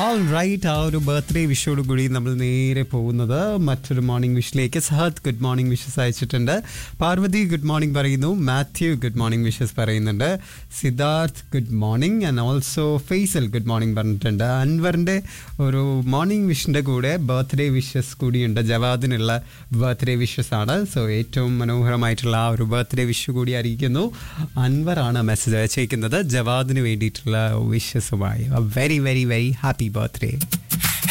all right ആ ഒരു birthday വിഷോട് കൂടി നമ്മൾ നേരെ പോകുന്നത് മറ്റൊരു മോർണിംഗ് വിഷിലേക്ക് സഹദ് ഗുഡ് മോർണിംഗ് വിഷസ് അയച്ചിട്ടുണ്ട് പാർവതി ഗുഡ് മോർണിംഗ് പറയുന്നു മാത്യു ഗുഡ് മോർണിംഗ് വിഷസ് പറയുന്നുണ്ട് Siddharth good morning and also Faisal good morning പറഞ്ഞിട്ടുണ്ട് അൻവറിൻ്റെ ഒരു മോർണിംഗ് വിഷിൻ്റെ കൂടെ ബർത്ത്ഡേ വിഷസ് കൂടിയുണ്ട് ജവാദിനുള്ള ബർത്ത്ഡേ വിഷസ് ആണ് സോ ഏറ്റവും മനോഹരമായിട്ടുള്ള ആ ഒരു ബർത്ത്ഡേ വിഷ് കൂടി അറിയിക്കുന്നു അൻവറാണ് മെസ്സേജ് അയച്ചേക്കുന്നത് ജവാദിന് വേണ്ടിയിട്ടുള്ള വിഷസുമായി very very very happy birthday